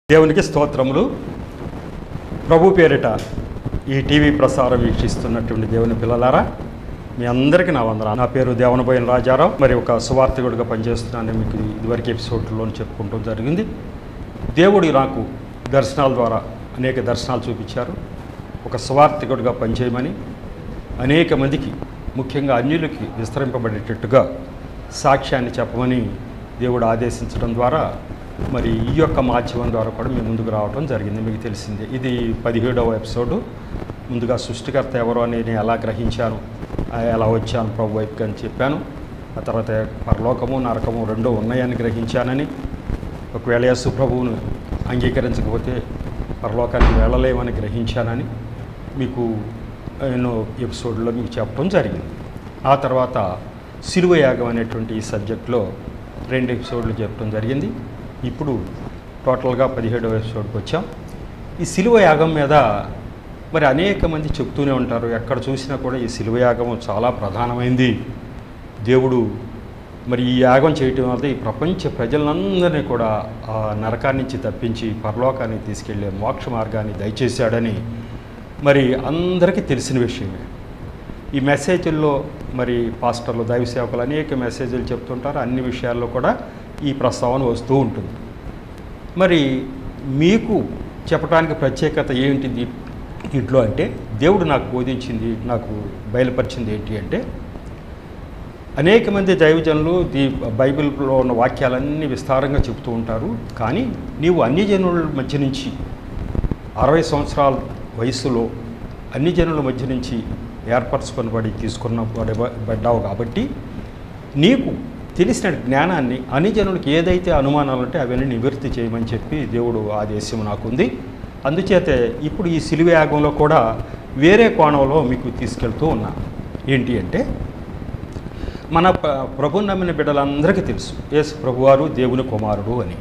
దేవునికి స్తోత్రములు ప్రభు పేరిట ఈ టీవీ ప్రసారం వీక్షిస్తున్నటువంటి దేవుని పిల్లలారా మీ అందరికీ నా వందన నా పేరు దేవనబోయిన రాజారావు మరి ఒక సువార్థకుడిగా పనిచేస్తున్నాను మీకు ఇదివరకు ఎపిసోడ్లో చెప్పుకుంటూ జరిగింది దేవుడు నాకు దర్శనాల ద్వారా అనేక దర్శనాలు చూపించారు ఒక సువార్థకుడిగా పనిచేయమని అనేక మందికి ముఖ్యంగా అన్యులకి విస్తరింపబడేటట్టుగా సాక్ష్యాన్ని చెప్పమని దేవుడు ఆదేశించడం ద్వారా మరి ఈ యొక్క మాధ్యమం ద్వారా కూడా మేము ముందుకు రావడం జరిగింది మీకు తెలిసిందే ఇది పదిహేడవ ఎపిసోడు ముందుగా సృష్టికర్త ఎవరో అని నేను ఎలా గ్రహించాను ఆ, ఎలా వచ్చాను ప్రభు వైపుకి అని చెప్పాను ఆ తర్వాత పరలోకము నరకము రెండూ ఉన్నాయని గ్రహించానని ఒకవేళ యేసు ప్రభువును అంగీకరించకపోతే పరలోకానికి వెళ్ళలేమని గ్రహించానని మీకు ఎన్నో ఎపిసోడ్లో మీకు చెప్పడం జరిగింది ఆ తర్వాత సిలువ యాగం అనేటువంటి ఈ సబ్జెక్ట్లో రెండు ఎపిసోడ్లు చెప్పడం జరిగింది ఇప్పుడు టోటల్గా పదిహేడవ ఎపిసోడ్కి వచ్చాం ఈ సిలువ యాగం మీద మరి అనేక మంది చెప్తూనే ఉంటారు ఎక్కడ చూసినా కూడా ఈ సిలువ యాగం చాలా ప్రధానమైంది దేవుడు మరి ఈ యాగం చేయటం వల్ల ఈ ప్రపంచ ప్రజలందరినీ కూడా ఆ నరకాన్ని నుంచి తప్పించి పరలోకానికి తీసుకెళ్లే మోక్ష మార్గాన్ని దయచేశాడని మరి అందరికీ తెలిసిన విషయమే ఈ మెసేజ్ల్లో మరి పాస్టర్లు దైవ సేవకులు అనేక మెసేజ్లు చెప్తుంటారు అన్ని విషయాల్లో కూడా ఈ ప్రస్తావన వస్తూ ఉంటుంది మరి మీకు చెప్పడానికి ప్రత్యేకత ఏంటి దీ- దీంట్లో అంటే దేవుడు నాకు బోధించింది నాకు బయలుపరిచింది ఏంటి అంటే అనేక మంది దైవజనులు దీ బైబిల్లో ఉన్న వాక్యాలన్నీ విస్తారంగా చెబుతూ ఉంటారు కానీ నీవు అన్ని జనుల మధ్య నుంచి అరవై సంవత్సరాల వయసులో అన్ని జనుల మధ్య నుంచి ఏర్పరచుకొనబడి తీసుకున్న పడ- పడ్డావు కాబట్టి నీకు తెలిసిన జ్ఞానాన్ని అన్ని జనులకు ఏదైతే అనుమానాలు ఉంటే అవన్నీ నివృత్తి చేయమని చెప్పి దేవుడు ఆదేశం నాకుంది అందుచేతే ఇప్పుడు ఈ సిలువ యాగంలో కూడా వేరే కోణంలో మీకు తీసుకెళ్తూ ఉన్నా ఏంటి అంటే మన ప్ర- ప్రభు నమ్మిన బిడ్డలందరికీ తెలుసు యేసు ప్రభువారు దేవుని కుమారుడు అని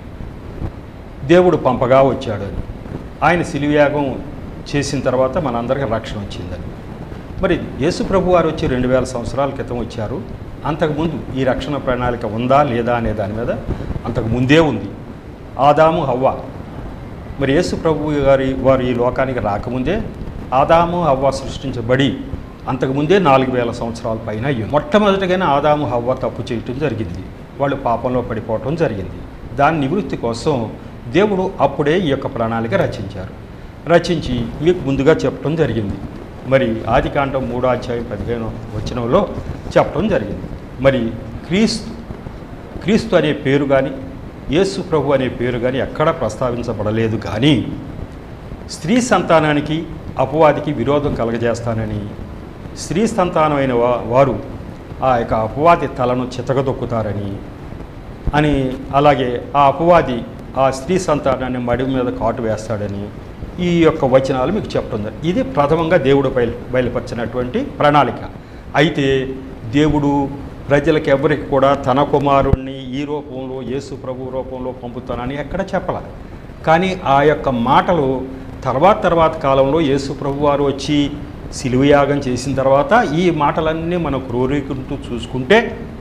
దేవుడు పంపగా వచ్చాడు అని ఆయన సిలివ్యాగం చేసిన తర్వాత మనందరికీ రక్షణ వచ్చిందని మరి యేసు ప్రభు వారు వచ్చి రెండు వేల సంవత్సరాల క్రితం వచ్చారు అంతకుముందు ఈ రక్షణ ప్రణాళిక ఉందా లేదా అనే దాని మీద అంతకు ముందే ఉంది ఆదాము హవ్వ మరి యేసు ప్రభు గారి వారు ఈ లోకానికి రాకముందే ఆదాము హవ్వ సృష్టించబడి అంతకుముందే నాలుగు వేల సంవత్సరాల పైన అయ్యింది మొట్టమొదటిగానే ఆదాము హవ్వ తప్పు చేయటం జరిగింది వాళ్ళు పాపంలో పడిపోవటం జరిగింది దాని నివృత్తి కోసం దేవుడు అప్పుడే ఈ యొక్క ప్రణాళిక రచించారు రచించి మీకు ముందుగా చెప్పడం జరిగింది మరి ఆది కాండం మూడో అధ్యాయం పదిహేను వచనంలో చెప్పడం జరిగింది మరి క్రీస్తు క్రీస్తు అనే పేరు కానీ యేసు ప్రభు అనే పేరు కానీ ఎక్కడా ప్రస్తావించబడలేదు కానీ స్త్రీ సంతానానికి అపవాదికి విరోధం కలగజేస్తానని స్త్రీ సంతానమైన వా- వారు ఆ యొక్క అపవాది తలను చితకదొక్కుతారని అని అలాగే ఆ అపవాది ఆ స్త్రీ సంతానాన్ని మడి మీద కాటు వేస్తాడని ఈ యొక్క వచనాలు మీకు చెప్పడం జరిగింది. ఇది ప్రథమంగా దేవుడు బయలు బయలుపరిచినటువంటి ప్రణాళిక అయితే దేవుడు ప్రజలకు ఎవరికి కూడా తన కుమారుణ్ణి ఈ రూపంలో యేసు ప్రభు రూపంలో పంపుతానని ఎక్కడ చెప్పాల కానీ ఆ యొక్క మాటలు తర్వాత తర్వాత కాలంలో యేసు ప్రభు వారు వచ్చి సిలువయాగం చేసిన తర్వాత ఈ మాటలన్నీ మనం క్రోరీకుంటూ చూసుకుంటే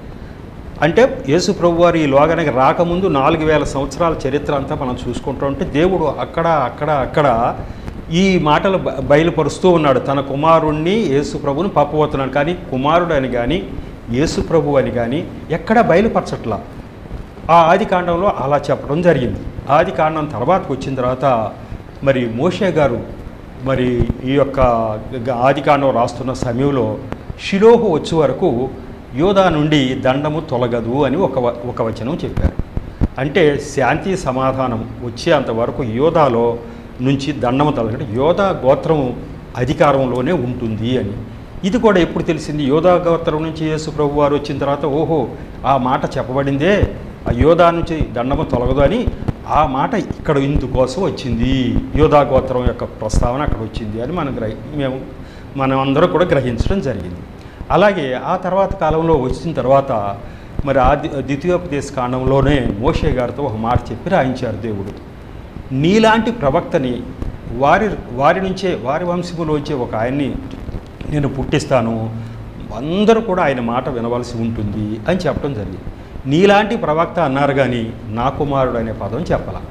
అంటే యేసు ప్రభు వారు ఈ లోకానికి రాకముందు నాలుగు వేల సంవత్సరాల చరిత్ర అంతా మనం చూసుకుంటూ ఉంటే దేవుడు అక్కడ అక్కడ అక్కడ ఈ మాటలు బ- బయలుపరుస్తూ ఉన్నాడు తన కుమారుణ్ణి యేసు ప్రభుని పంపబోతున్నాడు కానీ కుమారుడు అని కానీ యేసు ప్రభు అని కానీ ఎక్కడ బయలుపరచట్లా ఆ ఆది కాండంలో అలా చెప్పడం జరిగింది ఆది కాండం తర్వాతకు వచ్చిన తర్వాత మరి మోషే గారు మరి ఈ యొక్క గ- ఆది కాండం రాస్తున్న సమయంలో షిలోహు వచ్చే వరకు యోధా నుండి దండము తొలగదు అని ఒక వ- ఒక వచనం చెప్పారు అంటే శాంతి సమాధానం వచ్చేంతవరకు యోధాలో నుంచి దండము తొలగడం యోధా గోత్రం అధికారంలోనే ఉంటుంది అని ఇది కూడా ఎప్పుడు తెలిసింది యోధా గోత్రం నుంచి యేసు ప్రభు వారు వచ్చిన తర్వాత ఓహో ఆ మాట చెప్పబడిందే ఆ యోధా నుంచి దండము తొలగదు అని ఆ మాట ఇక్కడ ఇందుకోసం వచ్చింది యోధా గోత్రం యొక్క ప్రస్తావన అక్కడ వచ్చింది అని మనం గ్రహి మేము మనం అందరం కూడా గ్రహించడం జరిగింది అలాగే ఆ తర్వాత కాలంలో వచ్చిన తర్వాత మరి ఆ ది- ద్వితీయోపదేశ కాండంలోనే మోషే గారితో ఒక మాట చెప్పి రాయించారు దేవుడు నీలాంటి ప్రవక్తని వారి వారి నుంచే వారి వంశములోంచే ఒక ఆయన్ని నేను పుట్టిస్తాను అందరూ కూడా ఆయన మాట వినవలసి ఉంటుంది అని చెప్పడం జరిగింది నీలాంటి ప్రవక్త అన్నారు కానీ నా కుమారుడు అనే పదం చెప్పాల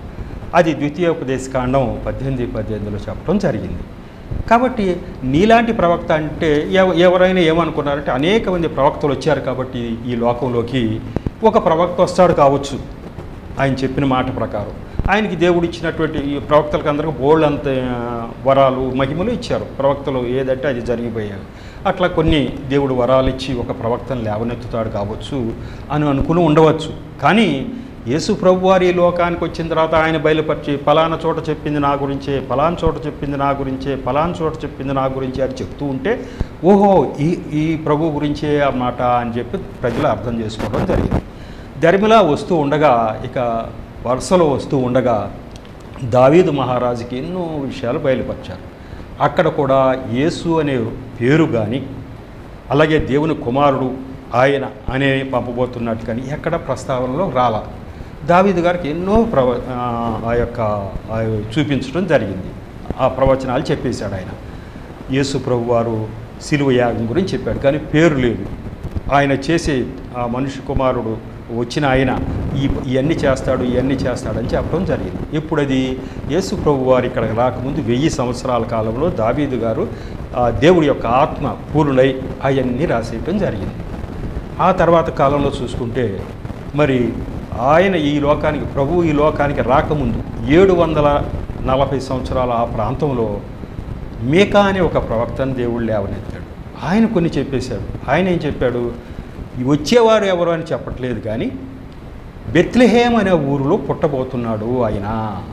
అది ద్వితీయోపదేశ కాండం పద్దెనిమిది పద్దెనిమిదిలో చెప్పడం జరిగింది కాబట్టి నీలాంటి ప్రవక్త అంటే ఎవ ఎవరైనా ఏమనుకున్నారంటే అనేక మంది ప్రవక్తలు వచ్చారు కాబట్టి ఈ లోకంలోకి ఒక ప్రవక్త వస్తాడు కావచ్చు ఆయన చెప్పిన మాట ప్రకారం ఆయనకి దేవుడు ఇచ్చినటువంటి ఈ ప్రవక్తలకు అందరికీ బోల్డ్ అంత ఆ, వరాలు మహిమలు ఇచ్చారు ప్రవక్తలు ఏదంటే అది జరిగిపోయాయి అట్లా కొన్ని దేవుడు వరాలు ఇచ్చి ఒక ప్రవక్తను లేవనెత్తుతాడు కావచ్చు అని అనుకుని ఉండవచ్చు కానీ యేసు ప్రభు వారి ఈ లోకానికి వచ్చిన తర్వాత ఆయన బయలుపరిచి పలానా చోట చెప్పింది నా గురించే పలానా చోట చెప్పింది నా గురించే పలానా చోట చెప్పింది నా గురించే అని చెప్తూ ఉంటే ఓహో ఈ ఈ ప్రభు గురించే అన్నమాట అని చెప్పి ప్రజలు అర్థం చేసుకోవడం జరిగింది ధర్మిలా వస్తూ ఉండగా ఇక వరుసలో వస్తూ ఉండగా దావీదు మహారాజుకి ఎన్నో విషయాలు బయలుపరిచారు అక్కడ కూడా యేసు అనే పేరు కానీ అలాగే దేవుని కుమారుడు ఆయన అనే పంపబోతున్నట్టు కానీ ఎక్కడ ప్రస్తావనలో రాల దావీదు గారికి ఎన్నో ప్రవ ఆ, ఆ యొక్క ఆ చూపించడం జరిగింది ఆ ప్రవచనాలు చెప్పేశాడు ఆయన యేసు ప్రభు వారు శిలువ యాగం గురించి చెప్పాడు కానీ పేరు లేదు ఆయన చేసే ఆ మనిషి కుమారుడు వచ్చిన ఆయన ఈ ఇవన్నీ చేస్తాడు ఇవన్నీ చేస్తాడని చెప్పడం జరిగింది ఇప్పుడు అది యేసు ప్రభు వారు ఇక్కడికి రాకముందు వెయ్యి సంవత్సరాల కాలంలో దావీదు గారు ఆ దేవుడి యొక్క ఆత్మ పూర్ణులై అవన్నీ రాసేయటం జరిగింది ఆ తర్వాత కాలంలో చూసుకుంటే మరి ఆయన ఈ లోకానికి ప్రభు ఈ లోకానికి రాకముందు ఏడు వందల నలభై సంవత్సరాల ఆ ప్రాంతంలో మేకా అనే ఒక ప్రవక్తను దేవుడు లేవనెత్తాడు ఆయన కొన్ని చెప్పేశాడు ఆయన ఏం చెప్పాడు ఈ వచ్చేవారు ఎవరు అని చెప్పట్లేదు కానీ బెత్లెహేమ్ అనే ఊరిలో పుట్టబోతున్నాడు ఆయన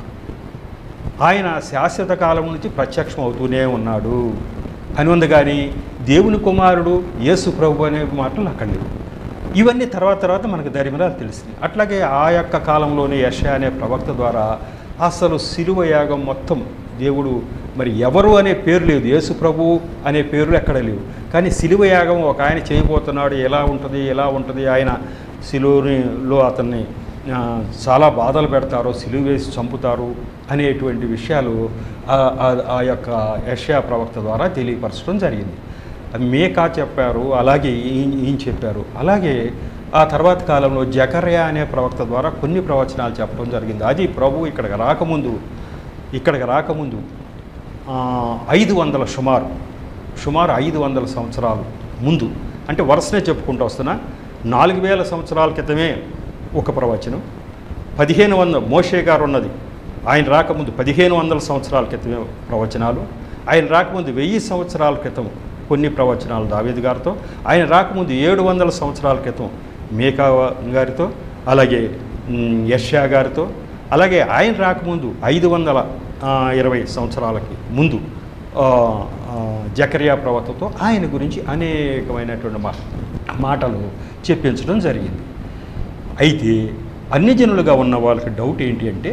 ఆయన శాశ్వత కాలం నుంచి ప్రత్యక్షం అవుతూనే ఉన్నాడు అని ఉంది కానీ దేవుని కుమారుడు యేసు ప్రభు అనే మాటలు అక్కడ లేవు ఇవన్నీ తర్వాత తర్వాత మనకు ధైర్యమరాలు తెలిసింది అట్లాగే ఆ యొక్క కాలంలోనే యశ అనే ప్రవక్త ద్వారా అసలు శిలువ యాగం మొత్తం దేవుడు మరి ఎవరు అనే పేరు లేదు యేసు ప్రభు అనే పేర్లు ఎక్కడ లేవు కానీ శిలువ యాగం ఒక ఆయన చేయబోతున్నాడు ఎలా ఉంటుంది ఎలా ఉంటుంది ఆయన శిలువలో అతన్ని ఆ, చాలా బాధలు పెడతారు సిలువ వేసి చంపుతారు అనేటువంటి విషయాలు ఆ- ఆ- ఆ యొక్క యష్యా ప్రవక్త ద్వారా తెలియపరచడం జరిగింది మేకా చెప్పారు అలాగే ఈయన ఈయన చెప్పారు అలాగే ఆ తర్వాత కాలంలో జకర్యా అనే ప్రవక్త ద్వారా కొన్ని ప్రవచనాలు చెప్పడం జరిగింది అది ప్రభు ఇక్కడికి రాకముందు ఇక్కడికి రాకముందు ఆ, ఐదు వందల సుమారు సుమారు ఐదు వందల సంవత్సరాలు ముందు అంటే వరుసనే చెప్పుకుంటూ వస్తున్నా నాలుగు వేల సంవత్సరాల క్రితమే ఒక ప్రవచనం పదిహేను వందల మోషే గారు ఉన్నది ఆయన రాకముందు పదిహేను వందల సంవత్సరాల క్రితమే ప్రవచనాలు ఆయన రాకముందు వెయ్యి సంవత్సరాల క్రితం కొన్ని ప్రవచనాలు దావేది గారితో ఆయన రాకముందు ఏడు వందల సంవత్సరాల క్రితం మేకా గారితో అలాగే మ్, యష్యా గారితో అలాగే ఆయన రాకముందు ఐదు వందల ఆ, ఇరవై సంవత్సరాలకి ముందు ఆ, ఆ, జకరియా ప్రవక్తతో ఆయన గురించి అనేకమైనటువంటి మా మాటలు చెప్పించడం జరిగింది అయితే అన్ని జనులుగా ఉన్న వాళ్ళకి డౌట్ ఏంటి అంటే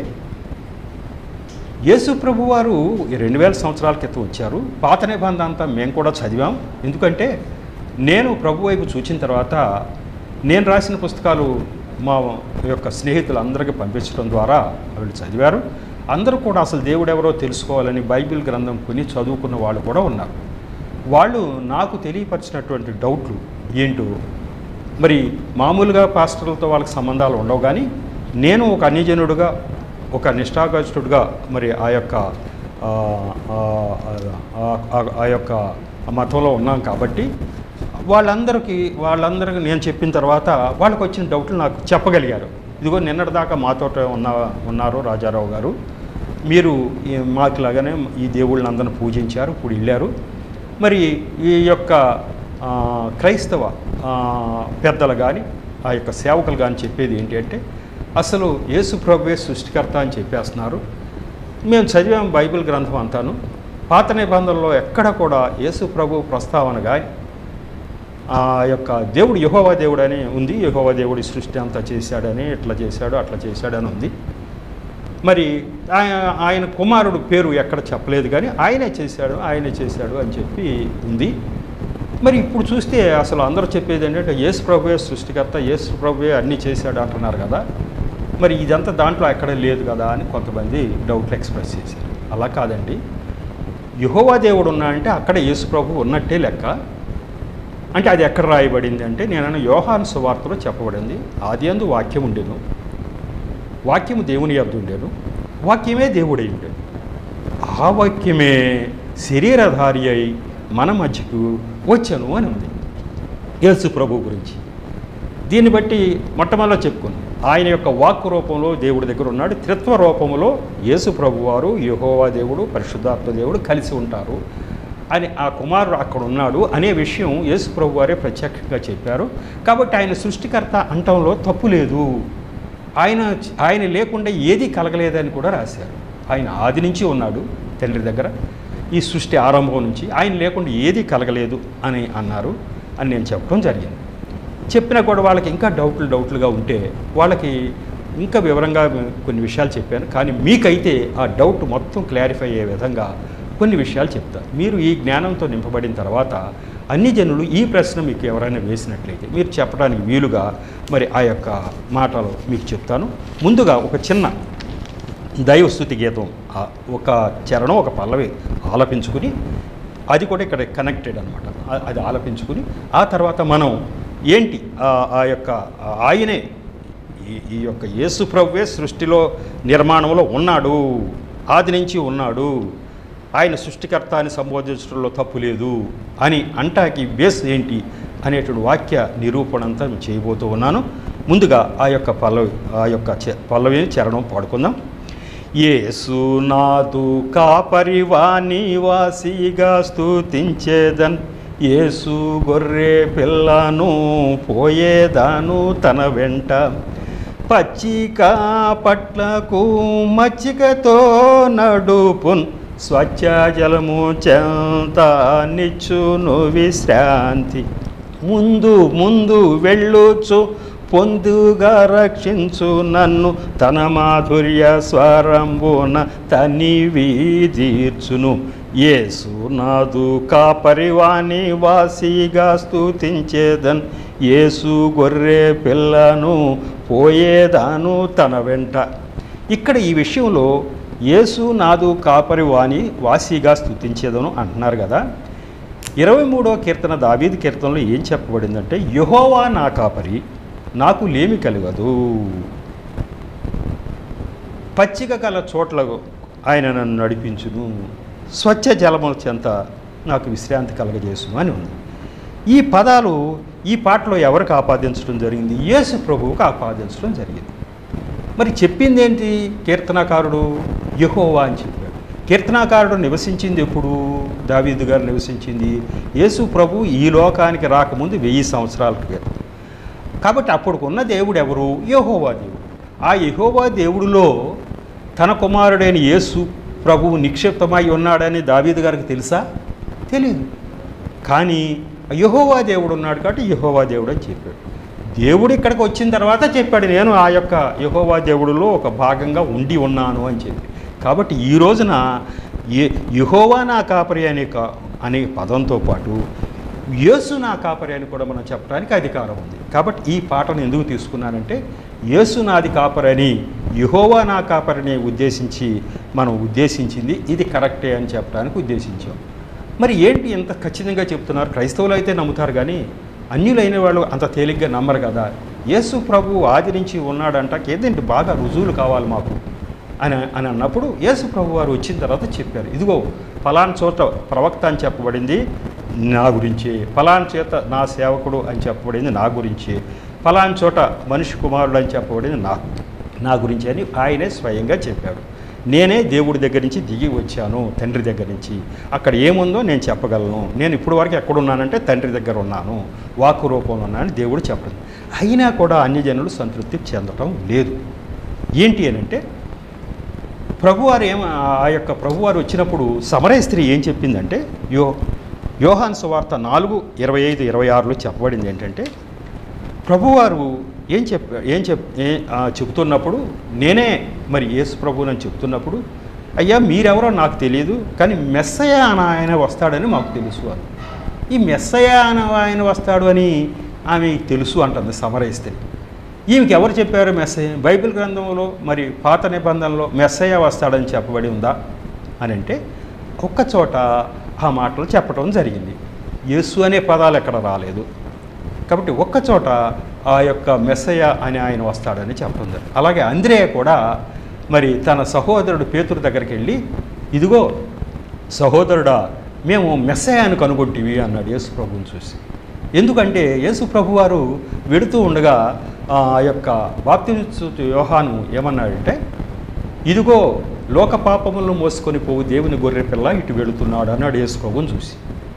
యేసు ప్రభు వారు రెండు వేల సంవత్సరాల క్రితం వచ్చారు పాత నిబంధన అంతా మేము కూడా చదివాం ఎందుకంటే నేను ప్రభు వైపు చూచిన తర్వాత నేను రాసిన పుస్తకాలు మా యొక్క స్నేహితులందరికీ పంపించడం ద్వారా వాళ్ళు చదివారు అందరూ కూడా అసలు దేవుడు ఎవరో తెలుసుకోవాలని బైబిల్ గ్రంథం కొని చదువుకున్న వాళ్ళు కూడా ఉన్నారు వాళ్ళు నాకు తెలియపరిచినటువంటి డౌట్లు ఏంటో మరి మామూలుగా పాస్టర్లతో వాళ్ళకి సంబంధాలు ఉండవు కానీ నేను ఒక అన్యజనుడుగా ఒక నిష్ఠాగస్తుడుగా మరి ఆ యొక్క ఆ, ఆ, ఆ, ఆ- ఆ యొక్క మతంలో ఉన్నాం కాబట్టి వాళ్ళందరికీ వాళ్ళందరికీ నేను చెప్పిన తర్వాత వాళ్ళకి వచ్చిన డౌట్లు నాకు చెప్పగలిగారు ఇదిగో నిన్నటిదాకా మాతో ఉన్న ఉన్నారు రాజారావు గారు మీరు ఈ మాకులాగానే ఈ దేవుళ్ళని అందరిని పూజించారు ఇప్పుడు వెళ్ళారు మరి ఈ యొక్క ఆ, క్రైస్తవ ఆ, పెద్దలు కానీ ఆ యొక్క సేవకులు కానీ చెప్పేది ఏంటి అంటే అసలు యేసు ప్రభువే సృష్టికర్త అని చెప్పేస్తున్నారు మేము చదివాం బైబిల్ గ్రంథం అంతాను పాత నిబంధనలో ఎక్కడ కూడా యేసు ప్రభు ప్రస్తావన కానీ ఆ యొక్క దేవుడు యహోవా దేవుడు అని ఉంది యహోవా దేవుడి సృష్టి అంతా చేశాడని ఇట్లా చేశాడు అట్లా చేశాడని ఉంది మరి ఆయన ఆయన కుమారుడు పేరు ఎక్కడ చెప్పలేదు కానీ ఆయనే చేశాడు ఆయనే చేశాడు అని చెప్పి ఉంది మరి ఇప్పుడు చూస్తే అసలు అందరూ చెప్పేది ఏంటంటే యేసు ప్రభువే సృష్టికర్త యేసు ప్రభువే అన్నీ చేశాడు అంటున్నారు కదా మరి ఇదంతా దాంట్లో ఎక్కడ లేదు కదా అని కొంతమంది డౌట్లు ఎక్స్ప్రెస్ చేశారు అలా కాదండి యహోవా దేవుడు ఉన్నా అంటే అక్కడ యేసు ప్రభు ఉన్నట్టే లెక్క అంటే అది ఎక్కడ రాయబడింది అంటే నేను యోహాను సువార్తలో చెప్పబడింది ఆది అందు వాక్యం ఉండేను వాక్యము దేవుని యొద్ద ఉండేను వాక్యమే దేవుడై ఉండేది ఆ వాక్యమే శరీరధారి అయి మన మధ్యకు వచ్చాను అని ఉంది యేసు ప్రభు గురించి దీన్ని బట్టి మొట్టమొదట చెప్పుకుంది ఆయన యొక్క వాక్కు రూపంలో దేవుడి దగ్గర ఉన్నాడు త్రిత్వ రూపంలో యేసు ప్రభు వారు యహోవా దేవుడు పరిశుద్ధాత్మ దేవుడు కలిసి ఉంటారు అని ఆ కుమారుడు అక్కడ ఉన్నాడు అనే విషయం యేసు ప్రభు వారే ప్రత్యక్షంగా చెప్పారు కాబట్టి ఆయన సృష్టికర్త అంటంలో తప్పు లేదు ఆయన ఆయన లేకుండా ఏది కలగలేదని కూడా రాశారు ఆయన ఆది నుంచి ఉన్నాడు తండ్రి దగ్గర ఈ సృష్టి ఆరంభం నుంచి ఆయన లేకుండా ఏది కలగలేదు అని అన్నారు అని నేను చెప్పడం జరిగింది చెప్పినా కూడా వాళ్ళకి ఇంకా డౌట్లు డౌట్లుగా ఉంటే వాళ్ళకి ఇంకా వివరంగా కొన్ని విషయాలు చెప్పాను కానీ మీకైతే ఆ డౌట్ మొత్తం క్లారిఫై అయ్యే విధంగా కొన్ని విషయాలు చెప్తా మీరు ఈ జ్ఞానంతో నింపబడిన తర్వాత అన్ని జనులు ఈ ప్రశ్న మీకు ఎవరైనా వేసినట్లయితే మీరు చెప్పడానికి వీలుగా మరి ఆ యొక్క మాటలు మీకు చెప్తాను ముందుగా ఒక చిన్న దైవస్థుతి గీతం ఆ ఒక చరణం ఒక పల్లవి ఆలపించుకుని అది కూడా ఇక్కడ కనెక్టెడ్ అనమాట అది ఆలపించుకుని ఆ తర్వాత మనం ఏంటి ఆ- ఆ యొక్క ఆ ఆయనే ఈ ఈ యొక్క యేసు ప్రభువే సృష్టిలో నిర్మాణంలో ఉన్నాడు ఆది నుంచి ఉన్నాడు ఆయన సృష్టికర్త అని సంబోధించడంలో తప్పు లేదు అని అంటాకి బేస్ ఏంటి అనేటువంటి వాక్య నిరూపణ అంతా నేను చేయబోతూ ఉన్నాను ముందుగా ఆ యొక్క పల్లవి ఆ యొక్క చ- పల్లవి చరణం పాడుకుందాం యేసునాథు కాపరివాణి వాసిగా స్తుతించేదన్ యేసు గొర్రె పిల్లను పోయేదాను తన వెంట పచ్చిక పట్లకు మచ్చికతో నడుపున్ స్వచ్ఛ జలము చెంత నిచ్చును విశ్రాంతి ముందు ముందు వెళ్ళుచు పొందుగా రక్షించు నన్ను తన మాధుర్య స్వరంబున తనివి తీర్చును యేసు నాదు కాపరివాణి వాసిగా స్తుతించేదన్ యేసు గొర్రె పిల్లను పోయేదాను తన వెంట ఇక్కడ ఈ విషయంలో యేసు నాదు కాపరివాణి వాసిగా స్తుతించేదను అంటున్నారు కదా ఇరవై మూడవ కీర్తన దావీదు కీర్తనలో ఏం చెప్పబడిందంటే యహోవా నా కాపరి నాకు లేమి కలగదు పచ్చిక గల చోట్లకు ఆయన నన్ను నడిపించును స్వచ్ఛ జలముల చెంత నాకు విశ్రాంతి కలగజేసును అని ఉంది ఈ పదాలు ఈ పాటలో ఎవరికి ఆపాదించడం జరిగింది యేసు ప్రభువుకు ఆపాదించడం జరిగింది మరి చెప్పింది ఏంటి కీర్తనాకారుడు యహోవా అని చెప్పాడు కీర్తనాకారుడు నివసించింది ఎప్పుడు దావీదు గారు నివసించింది యేసు ప్రభు ఈ లోకానికి రాకముందు వెయ్యి సంవత్సరాల క్రితం కాబట్టి అప్పుడుకున్న దేవుడు ఎవరు యహోవా దేవుడు ఆ యహోవా దేవుడిలో తన కుమారుడైన యేసు ప్రభువు నిక్షిప్తమై ఉన్నాడని దావీదు గారికి తెలుసా తెలియదు కానీ యహోవా దేవుడు ఉన్నాడు కాబట్టి యహోవా దేవుడు అని చెప్పాడు దేవుడు ఇక్కడికి వచ్చిన తర్వాత చెప్పాడు నేను ఆ యొక్క యహోవా దేవుడిలో ఒక భాగంగా ఉండి ఉన్నాను అని చెప్పి కాబట్టి ఈ రోజున ఏ యహోవా నా కాపరి అనే కా అనే పదంతో పాటు యేసు నా కాపరి అని కూడా మనం చెప్పడానికి అధికారం ఉంది కాబట్టి ఈ పాటను ఎందుకు తీసుకున్నానంటే యేసు నాది కాపరి అని యహోవా నా కాపరిని ఉద్దేశించి మనం ఉద్దేశించింది ఇది కరెక్టే అని చెప్పడానికి ఉద్దేశించాం మరి ఏంటి ఇంత ఖచ్చితంగా చెప్తున్నారు క్రైస్తవులు అయితే నమ్ముతారు కానీ అన్యులైన వాళ్ళు అంత తేలిగ్గా నమ్మరు కదా యేసు ప్రభు ఆది నుంచి ఉన్నాడంట ఏదేంటి బాగా రుజువులు కావాలి మాకు అని అని అన్నప్పుడు యేసు ప్రభు వారు వచ్చిన తర్వాత చెప్పారు ఇదిగో ఫలాన్ చోట ప్రవక్త అని చెప్పబడింది నా గురించి ఫలాన్ చేత నా సేవకుడు అని చెప్పబడింది నా గురించి ఫలాన్ చోట మనిషి కుమారుడు అని చెప్పబడింది నా నా గురించి అని ఆయనే స్వయంగా చెప్పాడు నేనే దేవుడి దగ్గర నుంచి దిగి వచ్చాను తండ్రి దగ్గర నుంచి అక్కడ ఏముందో నేను చెప్పగలను నేను ఇప్పుడు వరకు ఎక్కడున్నానంటే తండ్రి దగ్గర ఉన్నాను వాక్కు రూపంలో ఉన్నానని దేవుడు చెప్పడం అయినా కూడా అన్యజనులు సంతృప్తి చెందటం లేదు ఏంటి అని అంటే ప్రభువారు ఏం ఆ యొక్క ప్రభువారు వచ్చినప్పుడు సమరయ స్త్రీ ఏం చెప్పిందంటే యో యోహాన్ సువార్త నాలుగు ఇరవై ఐదు ఇరవై ఆరులో చెప్పబడింది ఏంటంటే ప్రభువారు ఏం చెప్ ఏం చెప్ ఏ- ఆ, చెప్తున్నప్పుడు నేనే మరి యేసు ప్రభువునని చెప్తున్నప్పుడు అయ్యా మీరెవరో నాకు తెలియదు కానీ మెస్సయ అని ఆయన వస్తాడని మాకు తెలుసు అని ఈ మెస్సయ అని ఆయన వస్తాడు అని ఆమె తెలుసు అంటుంది సమరయ స్త్రీ ఈమెకి ఎవరు చెప్పారు మెస్సయ్య బైబిల్ గ్రంథంలో మరి పాత నిబంధనలో మెస్సయ్య వస్తాడని చెప్పబడి ఉందా అని అంటే ఒక్క చోట ఆ మాటలు చెప్పడం జరిగింది యేసు అనే పదాలు ఎక్కడ రాలేదు కాబట్టి ఒక్క చోట ఆ యొక్క మెస్సయ్య అని ఆయన వస్తాడని చెప్పడం జరిగింది అలాగే అంద్రేయ కూడా మరి తన సహోదరుడు పేతురు దగ్గరికి వెళ్ళి ఇదిగో సహోదరుడా మేము మెస్సయాన్ని కనుగొంటివి అన్నాడు యేసు ప్రభువుని చూసి ఎందుకంటే యేసు ప్రభు వారు వెడుతూ ఉండగా ఆ యొక్క బాప్తిస్తు యోహాను ఏమన్నాడంటే ఇదిగో లోక పాపములను మోసుకొని పోవు దేవుని గొర్రె పిల్ల ఇటు వెళుతున్నాడు అన్నాడు యేసు ప్రభుని చూసి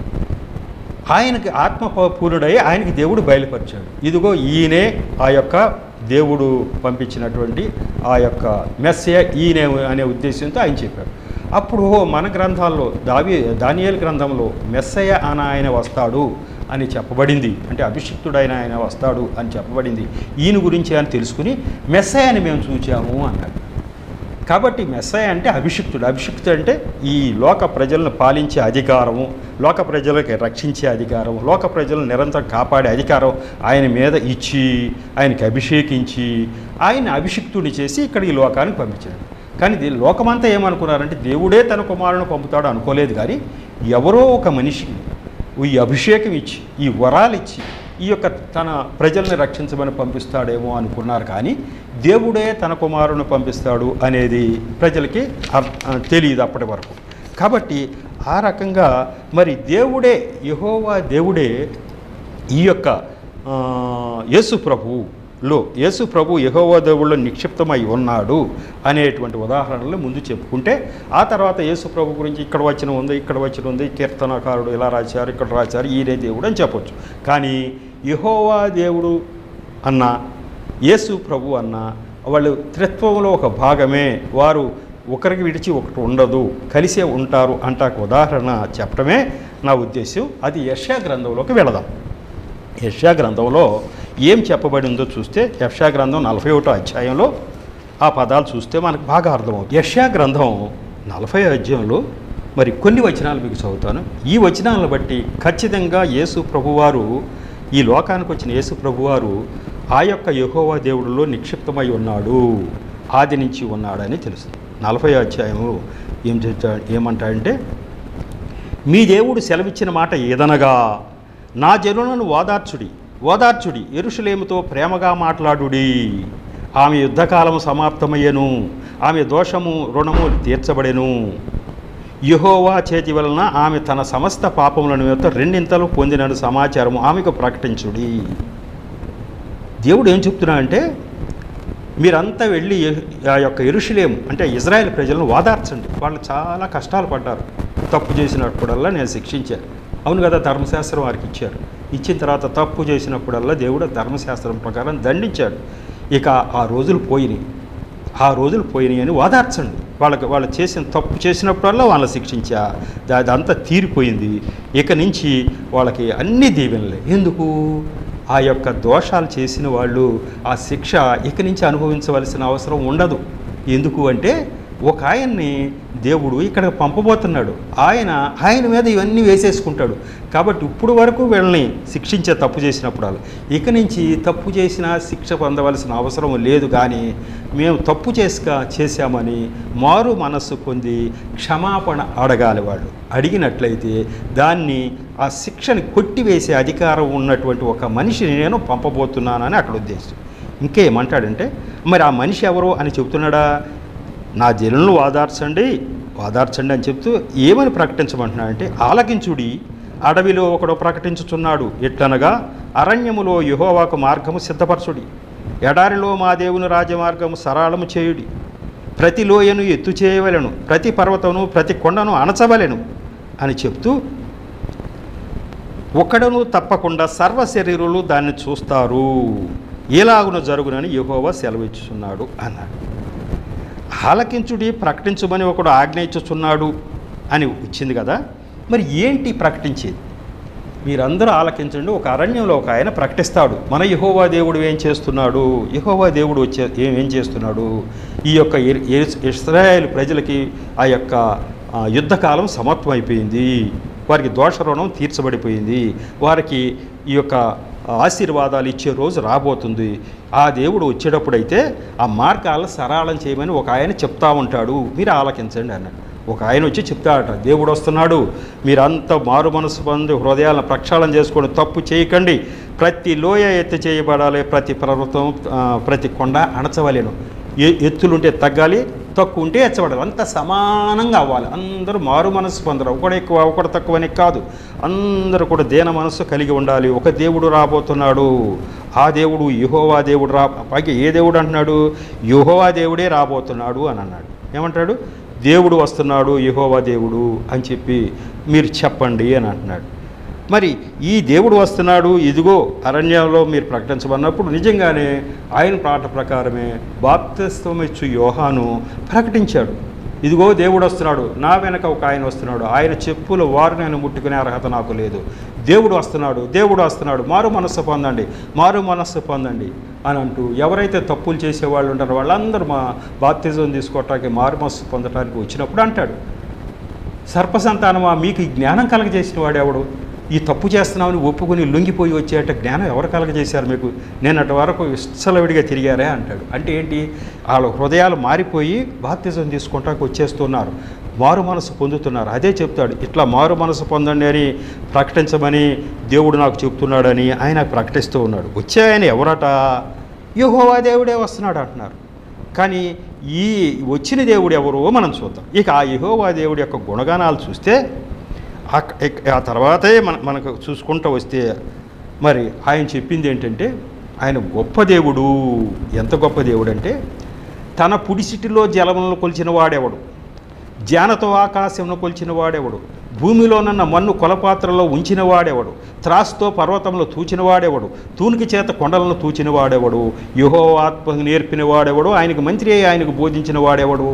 ఆయనకి ఆత్మ పూర్ణుడై ఆయనకి దేవుడు బయలుపరిచాడు ఇదిగో ఈయనే ఆ యొక్క దేవుడు పంపించినటువంటి ఆ యొక్క మెస్సే ఈయనే అనే ఉద్దేశంతో ఆయన చెప్పాడు అప్పుడు ఓ మన గ్రంథాల్లో దావి దానియేలు గ్రంథంలో మెస్సయ అని ఆయన వస్తాడు అని చెప్పబడింది అంటే అభిషిక్తుడైన ఆయన వస్తాడు అని చెప్పబడింది ఈయన గురించి అని తెలుసుకుని మెస్సయని మేము చూచాము అన్నాడు కాబట్టి మెస్సయ అంటే అభిషిక్తుడు అభిషిక్తుడు అంటే ఈ లోక ప్రజలను పాలించే అధికారము లోక ప్రజలకి రక్షించే అధికారం లోక ప్రజలను నిరంతరం కాపాడే అధికారం ఆయన మీద ఇచ్చి ఆయనకి అభిషేకించి ఆయన అభిషిక్తుడిని చేసి ఇక్కడ ఈ లోకానికి పంపించాడు కానీ దీ- లోకమంతా ఏమనుకున్నారంటే దేవుడే తన కుమారుని పంపుతాడు అనుకోలేదు కానీ ఎవరో ఒక మనిషికి ఈ అభిషేకం ఇచ్చి ఈ వరాలు ఇచ్చి ఈ యొక్క తన ప్రజల్ని రక్షించమని పంపిస్తాడేమో అనుకున్నారు కానీ దేవుడే తన కుమారుని పంపిస్తాడు అనేది ప్రజలకి అర్- ఆ, తెలియదు అప్పటి వరకు కాబట్టి ఆ రకంగా మరి దేవుడే యహోవా దేవుడే ఈ యొక్క ఆ, యేసు ప్రభువులో యేసు ప్రభు యహోవా దేవుళ్ళు నిక్షిప్తమై ఉన్నాడు అనేటువంటి ఉదాహరణలు ముందు చెప్పుకుంటే ఆ తర్వాత యేసు ప్రభు గురించి ఇక్కడ వచ్చిన ఉంది ఇక్కడ వచ్చిన ఉంది కీర్తనకారుడు ఇలా రాశారు ఇక్కడ రాశారు ఈయనే దేవుడు అని చెప్పొచ్చు కానీ యహోవా దేవుడు అన్న యేసు ప్రభు అన్న వాళ్ళు త్రిత్వంలో ఒక భాగమే వారు ఒకరికి విడిచి ఒకటి ఉండదు కలిసే ఉంటారు అంటాకు ఉదాహరణ చెప్పడమే నా ఉద్దేశం అది యశా గ్రంథంలోకి వెళదాం యశా గ్రంథంలో ఏం చెప్పబడిందో చూస్తే యశా గ్రంథం నలభై ఒకటో అధ్యాయంలో ఆ పదాలు చూస్తే మనకు బాగా అర్థమవుతుంది యశా గ్రంథం నలభై అధ్యాయంలో మరి కొన్ని వచనాలు మీకు చదువుతాను ఈ వచనాలను బట్టి ఖచ్చితంగా యేసు ప్రభువారు ఈ లోకానికి వచ్చిన యేసు ప్రభువారు ఆ యొక్క యెహోవా దేవుడిలో నిక్షిప్తమై ఉన్నాడు ఆది నుంచి ఉన్నాడని తెలుసు నలభై అధ్యాయము ఏం చెప్తా ఏమంటాడంటే మీ దేవుడు సెలవిచ్చిన మాట ఏదనగా నా జనులను ఓదార్చుడి ఓదార్చుడి ఎరుషలేముతో ప్రేమగా మాట్లాడుడి ఆమె యుద్ధకాలము సమాప్తమయ్యను ఆమె దోషము రుణము తీర్చబడెను యెహోవా చేతి వలన ఆమె తన సమస్త పాపముల నిమిత్తం రెండింతలు పొందిన సమాచారము ఆమెకు ప్రకటించుడి దేవుడు ఏం చెప్తున్నా అంటే మీరంతా వెళ్ళి ఆ యొక్క ఎరుషులేం అంటే ఇజ్రాయెల్ ప్రజలను వాదార్చండి వాళ్ళు చాలా కష్టాలు పడ్డారు తప్పు చేసినప్పుడల్లా నేను శిక్షించాను అవును కదా ధర్మశాస్త్రం వారికి ఇచ్చారు ఇచ్చిన తర్వాత తప్పు చేసినప్పుడల్లా దేవుడు ధర్మశాస్త్రం ప్రకారం దండించాడు ఇక ఆ రోజులు పోయినాయి ఆ రోజులు పోయినాయి అని వాదార్చండి వాళ్ళకి వాళ్ళు చేసిన తప్పు చేసినప్పుడల్లా వాళ్ళని శిక్షించా దా- అదంతా తీరిపోయింది ఇక నుంచి వాళ్ళకి అన్ని దీవెనలే ఎందుకు ఆ యొక్క దోషాలు చేసిన వాళ్ళు ఆ శిక్ష ఇక నుంచి అనుభవించవలసిన అవసరం ఉండదు ఎందుకు అంటే ఒక ఆయన్ని దేవుడు ఇక్కడ పంపబోతున్నాడు ఆయన ఆయన మీద ఇవన్నీ వేసేసుకుంటాడు కాబట్టి ఇప్పుడు వరకు వీళ్ళని శిక్షించే తప్పు చేసినప్పుడు వాళ్ళు ఇక నుంచి తప్పు చేసిన శిక్ష పొందవలసిన అవసరం లేదు కానీ మేము తప్పు చేసుక చేశామని మారు మనస్సు పొంది క్షమాపణ అడగాలి వాళ్ళు అడిగినట్లయితే దాన్ని ఆ శిక్షని కొట్టివేసే అధికారం ఉన్నటువంటి ఒక మనిషిని నేను పంపబోతున్నానని అక్కడ ఉద్దేశం ఇంకేమంటాడంటే మరి ఆ మనిషి ఎవరు అని చెబుతున్నాడా నా జనులను వాదార్చండి వాదార్చండి అని చెప్తూ ఏమని ప్రకటించమంటున్నాడంటే ఆలకించుడి అడవిలో ఒకడు ప్రకటించుచున్నాడు ఎట్లనగా అరణ్యములో యెహోవాకు మార్గము సిద్ధపరచుడి ఎడారిలో మా దేవుని రాజమార్గము సరళము చేయుడి ప్రతి లోయను ఎత్తు చేయవలెను ప్రతి పర్వతమును ప్రతి కొండను అణచవలెను అని చెప్తూ ఒకడును తప్పకుండా సర్వ శరీరులు దాన్ని చూస్తారు ఎలాగున జరుగునని యెహోవా సెలవిచ్చుచున్నాడు అన్నాడు ఆలకించుడి ప్రకటించమని ఒకడు ఆజ్ఞయించుచున్నాడు అని వచ్చింది కదా మరి ఏంటి ప్రకటించేది మీరందరూ ఆలకించండి ఒక అరణ్యంలో ఒక ఆయన ప్రకటిస్తాడు మన యహోవా దేవుడు ఏం చేస్తున్నాడు యహోవా దేవుడు వచ్చే ఏం ఏం చేస్తున్నాడు ఈ యొక్క ఇర్- ఇర్- ఇస్రాయేల్ ప్రజలకి ఆ యొక్క ఆ, యుద్ధకాలం సమత్వమైపోయింది వారికి దోష రుణం తీర్చబడిపోయింది వారికి ఈ యొక్క ఆశీర్వాదాలు ఇచ్చే రోజు రాబోతుంది ఆ దేవుడు వచ్చేటప్పుడైతే ఆ మార్గాలను సరళం చేయమని ఒక ఆయన చెప్తా ఉంటాడు మీరు ఆలకించండి అన్నాడు ఒక ఆయన వచ్చి చెప్తాడట దేవుడు వస్తున్నాడు మీరంతా మారు మనసు పొంది హృదయాలను ప్రక్షాళన చేసుకొని తప్పు చేయకండి ప్రతి లోయ ఎత్తి చేయబడాలి ప్రతి పర్వతం ఆ, ప్రతి కొండ అణచవలేను ఎ- ఎత్తులుంటే తగ్గాలి తక్కువ ఉంటే హెచ్చబడదు అంత సమానంగా అవ్వాలి అందరూ మారు మనస్సు పొందరు ఒకడు ఎక్కువ ఒకడు తక్కువ అని కాదు అందరూ కూడా దేన మనస్సు కలిగి ఉండాలి ఒక దేవుడు రాబోతున్నాడు ఆ దేవుడు యహోవా దేవుడు రా పైకి ఏ దేవుడు అంటున్నాడు యహోవా దేవుడే రాబోతున్నాడు అని అన్నాడు ఏమంటాడు దేవుడు వస్తున్నాడు యహోవా దేవుడు అని చెప్పి మీరు చెప్పండి అని అంటున్నాడు మరి ఈ దేవుడు వస్తున్నాడు ఇదిగో అరణ్యంలో మీరు ప్రకటించమన్నప్పుడు నిజంగానే ఆయన పాట ప్రకారమే బాప్తిస్వం ఇచ్చు యోహాను ప్రకటించాడు ఇదిగో దేవుడు వస్తున్నాడు నా వెనక ఒక ఆయన వస్తున్నాడు ఆయన చెప్పుల వారు నేను ముట్టుకునే అర్హత నాకు లేదు దేవుడు వస్తున్నాడు దేవుడు వస్తున్నాడు మారు మనస్సు పొందండి మారు మనస్సు పొందండి అని అంటూ ఎవరైతే తప్పులు చేసేవాళ్ళు ఉంటారో వాళ్ళందరూ మా బాప్తిజం తీసుకోవటానికి మారు మనస్సు పొందటానికి వచ్చినప్పుడు అంటాడు సర్పసంతానమా మీకు ఈ జ్ఞానం కలగజేసిన వాడు ఎవడు ఈ తప్పు చేస్తున్నామని ఒప్పుకొని లొంగిపోయి వచ్చేట జ్ఞానం ఎవరు కలగజేశారు మీకు నేను అటు వరకు విచ్చలవిడిగా తిరిగారే అంటాడు అంటే ఏంటి వాళ్ళ హృదయాలు మారిపోయి బాప్తిజం తీసుకుంటాకు వచ్చేస్తున్నారు మారు మనసు పొందుతున్నారు అదే చెప్తాడు ఇట్లా మారు మనసు పొందండి అని ప్రకటించమని దేవుడు నాకు చెప్తున్నాడని ఆయన ప్రకటిస్తూ ఉన్నాడు వచ్చే ఆయన ఎవరట యహోవా దేవుడే వస్తున్నాడు అంటున్నారు కానీ ఈ వచ్చిన దేవుడు ఎవరో మనం చూద్దాం ఇక ఆ యహోవా దేవుడి యొక్క గుణగానాలు చూస్తే ఆ ఇక- ఆ తర్వాతే మన మనకు చూసుకుంటూ వస్తే మరి ఆయన చెప్పింది ఏంటంటే ఆయన గొప్ప దేవుడు ఎంత గొప్ప దేవుడు అంటే తన పుడిసిటిలో జలములను కొలిచిన వాడెవడు జానతో ఆకాశమును కొలిచిన వాడెవడు భూమిలోనన్న మన్ను కొలపాత్రలో ఉంచిన వాడెవడు త్రాసుతో పర్వతంలో తూచిన వాడెవడు తూనికి చేత కొండలను తూచిన వాడెవడు యుహో ఆత్మ నేర్పిన వాడెవడు ఆయనకు మంత్రి అయి ఆయనకు బోధించిన వాడెవడు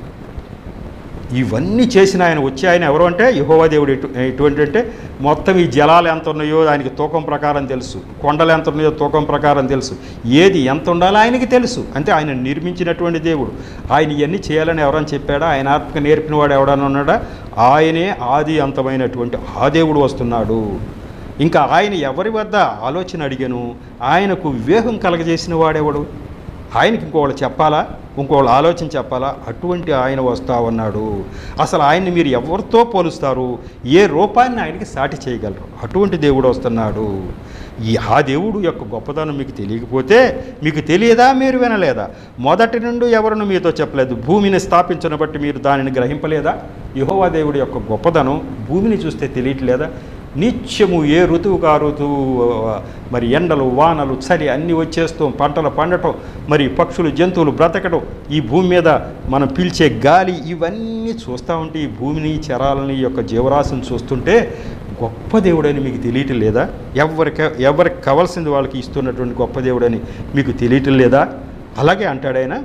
ఇవన్నీ చేసిన ఆయన వచ్చే ఆయన ఎవరు అంటే యహోవా దేవుడు ఎటు ఎటువంటి అంటే మొత్తం ఈ జలాలు ఎంత ఉన్నాయో ఆయనకి తూకం ప్రకారం తెలుసు కొండలు ఎంత ఉన్నాయో తూకం ప్రకారం తెలుసు ఏది ఎంత ఉండాలో ఆయనకి తెలుసు అంటే ఆయన నిర్మించినటువంటి దేవుడు ఆయన ఇవన్నీ చేయాలని ఎవరని చెప్పాడా ఆయన ఆత్మక నేర్పిన వాడు ఎవడని ఉన్నాడా ఆయనే ఆది అంతమైనటువంటి ఆ దేవుడు వస్తున్నాడు ఇంకా ఆయన ఎవరి వద్ద ఆలోచన అడిగాను ఆయనకు వివేకం కలగజేసిన వాడెవడు ఆయనకి ఇంకోళ్ళు చెప్పాలా ఇంకోళ్ళు ఆలోచన చెప్పాలా అటువంటి ఆయన వస్తా ఉన్నాడు అసలు ఆయన్ని మీరు ఎవరితో పోలుస్తారు ఏ రూపాన్ని ఆయనకి సాటి చేయగలరు అటువంటి దేవుడు వస్తున్నాడు ఈ ఆ దేవుడు యొక్క గొప్పతనం మీకు తెలియకపోతే మీకు తెలియదా మీరు వినలేదా మొదటి నుండి ఎవరిని మీతో చెప్పలేదు భూమిని స్థాపించను బట్టి మీరు దానిని గ్రహింపలేదా యహోవా దేవుడి యొక్క గొప్పదనం భూమిని చూస్తే తెలియట్లేదా నిత్యము ఏ ఋతువుకు ఆ ఋతువు మరి ఎండలు వానలు చలి అన్నీ వచ్చేస్తూ పంటలు పండటం మరి పక్షులు జంతువులు బ్రతకడం ఈ భూమి మీద మనం పీల్చే గాలి ఇవన్నీ చూస్తూ ఉంటే ఈ భూమిని చరాలని ఈ యొక్క జీవరాశిని చూస్తుంటే గొప్ప దేవుడని మీకు తెలియటం లేదా ఎవరికి ఎవరికి కావాల్సింది వాళ్ళకి ఇస్తున్నటువంటి గొప్ప దేవుడని మీకు తెలియటం లేదా అలాగే అంటాడాయన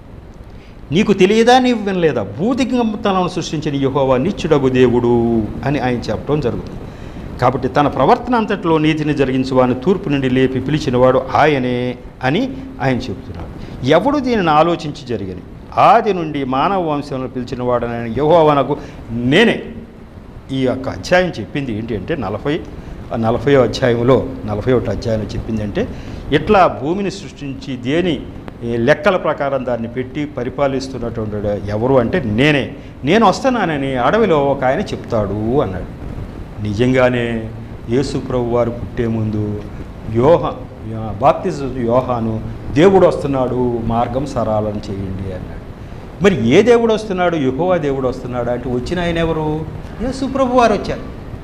నీకు తెలియదా నీవు వినలేదా భూదిగంతలను సృష్టించిన యహోవా నిత్యుడగు దేవుడు అని ఆయన చెప్పడం జరుగుతుంది కాబట్టి తన ప్రవర్తన అంతట్లో నీతిని జరిగించువాని తూర్పు నుండి లేపి పిలిచినవాడు ఆయనే అని ఆయన చెబుతున్నాడు ఎవడు దీనిని ఆలోచించి జరిగని ఆది నుండి మానవ వంశంలో పిలిచినవాడనని యహోవనకు నేనే ఈ యొక్క అధ్యాయం చెప్పింది ఏంటి అంటే నలభై నలభై అధ్యాయంలో నలభై ఒకటి అధ్యాయంలో చెప్పింది అంటే ఇట్లా భూమిని సృష్టించి దేని ఈ లెక్కల ప్రకారం దాన్ని పెట్టి పరిపాలిస్తున్నటువంటి ఎవరు అంటే నేనే నేను వస్తున్నానని అడవిలో ఒక ఆయన చెప్తాడు అన్నాడు నిజంగానే యేసు ప్రభు వారు పుట్టే ముందు యోహ బాప్తిజ యోహాను దేవుడు వస్తున్నాడు మార్గం సరాలను చేయండి అన్నాడు మరి ఏ దేవుడు వస్తున్నాడు యెహోవా దేవుడు వస్తున్నాడు అంటే వచ్చిన ఆయన ఎవరు యేసు ప్రభు వారు వచ్చారు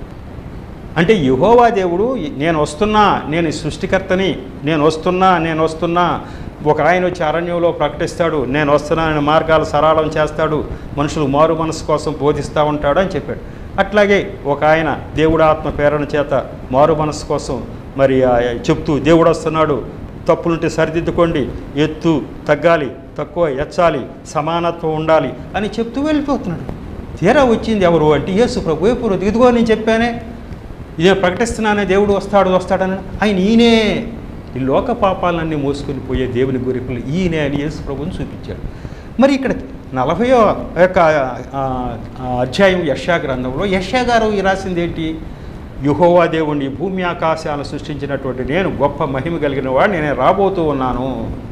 అంటే యెహోవా దేవుడు నేను వస్తున్నా నేను ఈ సృష్టికర్తని నేను వస్తున్నా నేను వస్తున్నా ఒక ఆయన వచ్చి అరణ్యంలో ప్రకటిస్తాడు నేను వస్తున్నానని మార్గాలు సరళం చేస్తాడు మనుషులు మారు మనసు కోసం బోధిస్తూ ఉంటాడు అని చెప్పాడు అట్లాగే ఒక ఆయన దేవుడు ఆత్మ ప్రేరణ చేత మారు మనసు కోసం మరి ఆ చెప్తూ దేవుడు వస్తున్నాడు తప్పులుంటే సరిదిద్దుకోండి ఎత్తు తగ్గాలి తక్కువ ఎచ్చాలి సమానత్వం ఉండాలి అని చెప్తూ వెళ్ళిపోతున్నాడు తీరా వచ్చింది ఎవరు అంటే యేసు ప్రభు ఎప్పుడు ఇదిగో నేను చెప్పానే ఇదే ప్రకటిస్తున్నానే దేవుడు వస్తాడు వస్తాడని ఆయన ఈయనే ఈ లోక పాపాలన్నీ మోసుకొని పోయే దేవుని గురిపులు ఈయనే అని యేసు ప్రభుని చూపించాడు మరి ఇక్కడ నలభయో యొక్క ఆ, ఆ, అధ్యాయం యశా గ్రంథంలో యశా గారు ఈ రాసింది ఏంటి యుహోవా దేవుణ్ణి భూమి ఆకాశాలను సృష్టించినటువంటి నేను గొప్ప మహిమ కలిగిన వాడు నేను రాబోతూ ఉన్నాను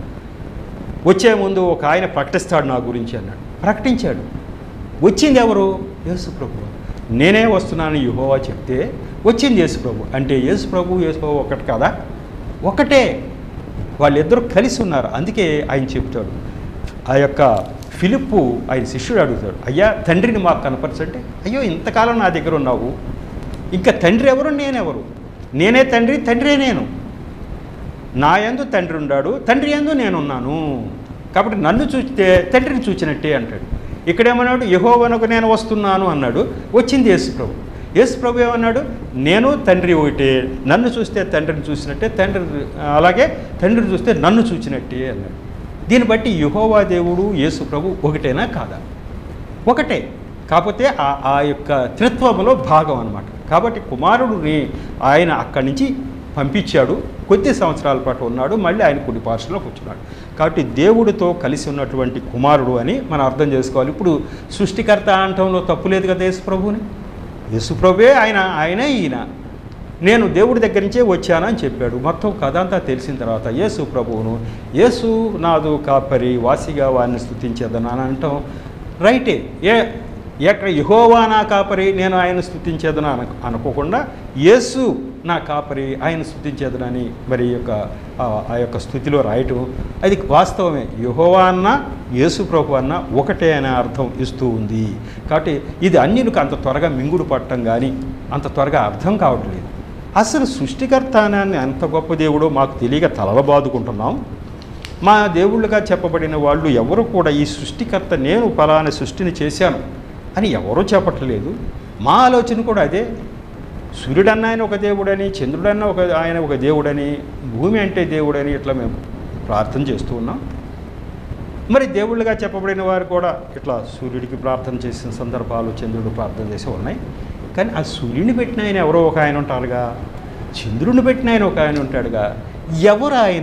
వచ్చే ముందు ఒక ఆయన ప్రకటిస్తాడు నా గురించి అన్నాడు ప్రకటించాడు వచ్చింది ఎవరు యేసు ప్రభు నేనే వస్తున్నాను యుహోవా చెప్తే వచ్చింది యేసు ప్రభు అంటే యేసు ప్రభు యేసు ప్రభు ఒకటి కదా ఒకటే వాళ్ళిద్దరూ కలిసి ఉన్నారు అందుకే ఆయన చెప్తాడు ఆ యొక్క ఫిలిప్పు ఆయన శిష్యుడు అడుగుతాడు అయ్యా తండ్రిని మాకు కనపరచంటే అయ్యో ఇంతకాలం నా దగ్గర ఉన్నావు ఇంకా తండ్రి ఎవరు నేనెవరు నేనే తండ్రి తండ్రే నేను నా యందు తండ్రి ఉన్నాడు తండ్రి యందు నేనున్నాను కాబట్టి నన్ను చూస్తే తండ్రిని చూచినట్టే అంటాడు ఇక్కడేమన్నాడు యహోవనకు నేను వస్తున్నాను అన్నాడు వచ్చింది యేసు ప్రభు యేసు ప్రభు ఏమన్నాడు నేను తండ్రి ఒకటే నన్ను చూస్తే తండ్రిని చూసినట్టే తండ్రి అలాగే తండ్రిని చూస్తే నన్ను చూచినట్టే అన్నాడు దీన్ని బట్టి యహోవా దేవుడు యేసు ప్రభు ఒకటేనా కాదా ఒకటే కాకపోతే ఆ ఆ యొక్క త్రిత్వములో భాగం అన్నమాట కాబట్టి కుమారుడిని ఆయన అక్కడి నుంచి పంపించాడు కొద్ది సంవత్సరాల పాటు ఉన్నాడు మళ్ళీ ఆయన కుడి పార్శ్వలో కూర్చున్నాడు కాబట్టి దేవుడితో కలిసి ఉన్నటువంటి కుమారుడు అని మనం అర్థం చేసుకోవాలి ఇప్పుడు సృష్టికర్త అనటంలో తప్పు లేదు కదా యేసు ప్రభుని యేసు ప్రభువే ఆయన ఆయనే ఈయన నేను దేవుడి దగ్గర నుంచే వచ్చానని చెప్పాడు మొత్తం కథ అంతా తెలిసిన తర్వాత యేసు ప్రభువును యేసు నాదు కాపరి వాసిగా వారిని స్థుతించేదని అని అంటాం రైటే ఏ ఎక్కడ యహోవా నా కాపరి నేను ఆయన స్థుతించేదని అన అనుకోకుండా యేసు నా కాపరి ఆయన స్థుతించేదనని మరి ఈ యొక్క ఆ- ఆ యొక్క స్థుతిలో రాయటం అది వాస్తవమే యహోవా అన్న యేసు ప్రభు అన్న ఒకటే అనే అర్థం ఇస్తూ ఉంది కాబట్టి ఇది అన్యులకు అంత త్వరగా మింగుడు పట్టడం కానీ అంత త్వరగా అర్థం కావట్లేదు అసలు సృష్టికర్త అని అంత గొప్ప దేవుడో మాకు తెలియక తలలబాదుకుంటున్నాం మా దేవుళ్ళుగా చెప్పబడిన వాళ్ళు ఎవరు కూడా ఈ సృష్టికర్త నేను ఫలానా సృష్టిని చేశాను అని ఎవరూ చెప్పట్లేదు మా ఆలోచన కూడా అదే సూర్యుడన్న ఆయన ఒక దేవుడని చంద్రుడన్న ఒక ఆయన ఒక దేవుడని భూమి అంటే దేవుడని ఇట్లా మేము ప్రార్థన చేస్తూ ఉన్నాం మరి దేవుళ్ళుగా చెప్పబడిన వారు కూడా ఇట్లా సూర్యుడికి ప్రార్థన చేసిన సందర్భాలు చంద్రుడు ప్రార్థన చేసి ఉన్నాయి కానీ ఆ సూర్యుని పెట్టిన ఆయన ఎవరో ఒక ఆయన ఉంటారుగా చంద్రుని పెట్టిన ఆయన ఒక ఆయన ఉంటాడుగా ఎవరు ఆయన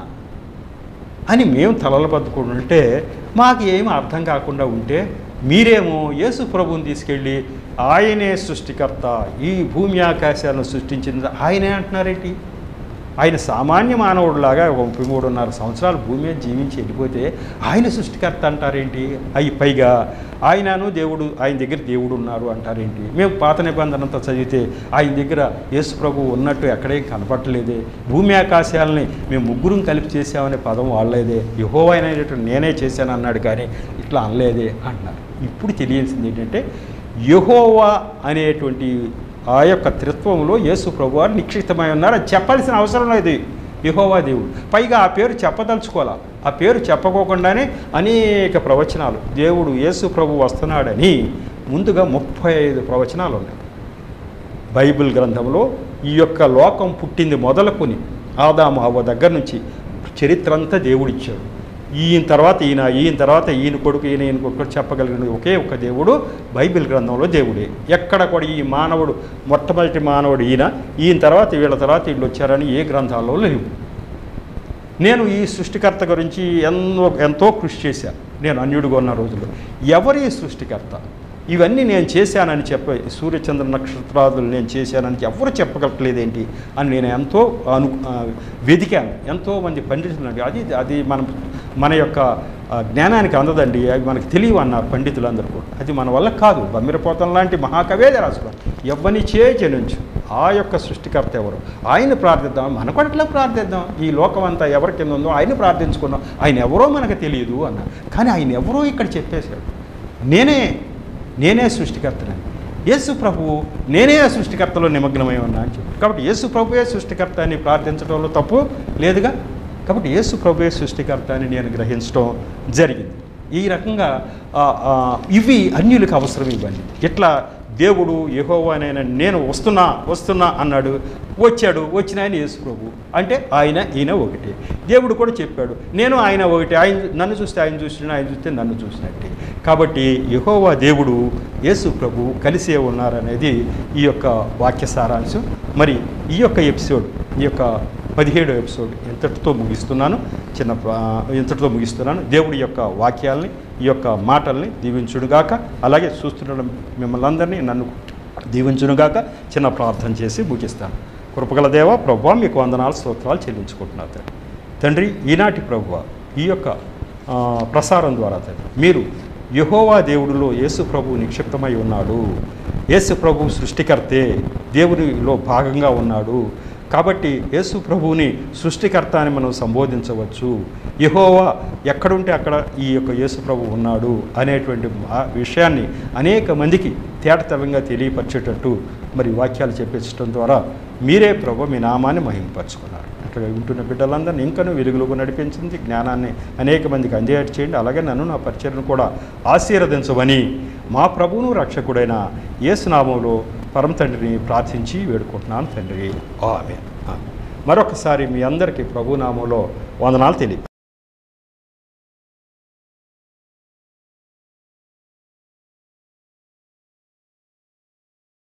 అని మేము తలలు బద్దుకుంటుంటే మాకు ఏమి అర్థం కాకుండా ఉంటే మీరేమో యేసు ప్రభువుని తీసుకెళ్ళి ఆయనే సృష్టికర్త ఈ భూమి ఆకాశాలను సృష్టించింది ఆయనే అంటున్నారేంటి ఆయన సామాన్య మానవుడిలాగా ఒక ముప్పై మూడున్నర సంవత్సరాలు భూమి మీద జీవించి వెళ్ళిపోతే ఆయన సృష్టికర్త అంటారేంటి అవి పైగా ఆయనను దేవుడు ఆయన దగ్గర దేవుడు ఉన్నారు అంటారేంటి మేము పాత నిబంధనంతా చదివితే ఆయన దగ్గర యేసు ప్రభు ఉన్నట్టు ఎక్కడే కనపట్టలేదే భూమి ఆకాశాలని మేము ముగ్గురం కలిపి చేసామనే పదం వాళ్ళేదే యహో అయినటువంటి నేనే చేశాను అన్నాడు కానీ ఇట్లా అనలేదే అంటున్నారు ఇప్పుడు తెలియాల్సింది ఏంటంటే యహోవా అనేటువంటి ఆ యొక్క త్రిత్వంలో యేసు ప్రభు వారు నిక్షిప్తమై ఉన్నారు అది చెప్పాల్సిన అవసరం లేదు యహోవా దేవుడు పైగా ఆ పేరు చెప్పదలుచుకోవాలా ఆ పేరు చెప్పకోకుండానే అనేక ప్రవచనాలు దేవుడు యేసు ప్రభు వస్తున్నాడని ముందుగా ముప్పై ఐదు ప్రవచనాలు ఉన్నాయి బైబిల్ గ్రంథంలో ఈ యొక్క లోకం పుట్టింది మొదలుకొని ఆదాము అవ్వ దగ్గర నుంచి చరిత్ర అంతా దేవుడిచ్చాడు ఈయన తర్వాత ఈయన ఈయన తర్వాత ఈయన కొడుకు ఈయన ఈయన కొడుకు చెప్పగలిగిన ఒకే ఒక దేవుడు బైబిల్ గ్రంథంలో దేవుడే ఎక్కడ కూడా ఈ మానవుడు మొట్టమొదటి మానవుడు ఈయన ఈయన తర్వాత వీళ్ళ తర్వాత వీళ్ళు వచ్చారని ఏ గ్రంథాల్లో లేవు నేను ఈ సృష్టికర్త గురించి ఎన్నో ఎంతో కృషి చేశాను నేను అన్యుడిగా ఉన్న రోజుల్లో ఎవరి సృష్టికర్త ఇవన్నీ నేను చేశానని చెప్ప సూర్యచంద్ర నక్షత్రాదులు నేను చేశానని ఎవరు చెప్పగలట్లేదేంటి అని నేను ఎంతో అను ఆ, వెతికాను ఎంతోమంది పండితులు అడిగారు. అది అది మనం మన యొక్క ఆ, జ్ఞానానికి అందదండి అవి మనకు తెలియవు అన్నారు పండితులందరూ కూడా అది మన వల్ల కాదు బమ్మిరపోతం లాంటి మహాకవేది రాసులు ఎవ్వని చేజనుంచు ఆ యొక్క సృష్టికర్త ఎవరు ఆయన ప్రార్థిద్దాం మన కూడా ఎట్లా ప్రార్థిద్దాం ఈ లోకం అంతా ఎవరి కింద ఉందో ఆయన ప్రార్థించుకున్నాం ఆయన ఎవరో మనకు తెలియదు అన్నారు కానీ ఆయన ఎవరో ఇక్కడ చెప్పేశాడు నేనే నేనే సృష్టికర్తనని యేసు ప్రభువు నేనే ఆ సృష్టికర్తలో నిమగ్నమై ఉన్నా అని చెప్పి కాబట్టి యేసు ప్రభువే సృష్టికర్త అని ప్రార్థించడంలో తప్పు లేదుగా కాబట్టి యేసు ప్రభువే సృష్టికర్త అని నేను గ్రహించడం జరిగింది ఈ రకంగా ఆ, ఆ, ఇవి అన్యులకు అవసరం ఇవ్వండి ఇట్లా దేవుడు యెహోవానైనా నేను వస్తున్నా వస్తున్నా అన్నాడు వచ్చాడు వచ్చిన ఆయన యేసు ప్రభు అంటే ఆయన ఈయన ఒకటే దేవుడు కూడా చెప్పాడు నేను ఆయన ఒకటే ఆయన నన్ను చూస్తే ఆయన చూసిన ఆయన చూస్తే నన్ను చూసినట్టే కాబట్టి యెహోవా దేవుడు యేసు ప్రభు కలిసే ఉన్నారనేది ఈ యొక్క వాక్య సారాంశం మరి ఈ యొక్క ఎపిసోడ్ ఈ యొక్క పదిహేడో ఎపిసోడ్ ఇంతటితో ముగిస్తున్నాను చిన్న ప్ర- ఇంతటితో ముగిస్తున్నాను దేవుడి యొక్క వాక్యాల్ని ఈ యొక్క మాటల్ని దీవించుడుగాక అలాగే చూస్తున్న మిమ్మల్ని అందరినీ నన్ను దీవించునుగాక చిన్న ప్రార్థన చేసి ముగిస్తాను కృపగల దేవ ప్రభు మీకు వందనాలు స్తోత్రాలు చెల్లించుకుంటున్నారు తండ్రి తండ్రి ఈనాటి ప్రభువ ఈ యొక్క ఆ, ప్రసారం ద్వారా తండ్రి మీరు యహోవా దేవుడిలో యేసు ప్రభు నిక్షిప్తమై ఉన్నాడు యేసు ప్రభు సృష్టికర్తే దేవునిలో భాగంగా ఉన్నాడు కాబట్టి యేసు ప్రభువుని సృష్టికర్త అని మనం సంబోధించవచ్చు యహోవా ఎక్కడుంటే అక్కడ ఈ యొక్క యేసు ప్రభు ఉన్నాడు అనేటువంటి ఆ విషయాన్ని అనేక మందికి తేటతెల్లంగా తెలియపరిచేటట్టు మరి వాక్యాలు చెప్పించడం ద్వారా మీరే ప్రభు మీ నామాన్ని మహింపరచుకున్నారు ఇక్కడ ఉంటున్న బిడ్డలందరినీ ఇంకనూ వెలుగులోకి నడిపించింది జ్ఞానాన్ని అనేక మందికి అందేట్ చేయండి అలాగే నన్ను నా పరిచయను కూడా ఆశీర్వదించమని మా ప్రభువును రక్షకుడైన యేసునామంలో పరమ తండ్రిని ప్రార్థించి వేడుకుంటున్నాను తండ్రి ఆమె మరొకసారి మీ అందరికీ ప్రభునామంలో వందనాలు తెలియ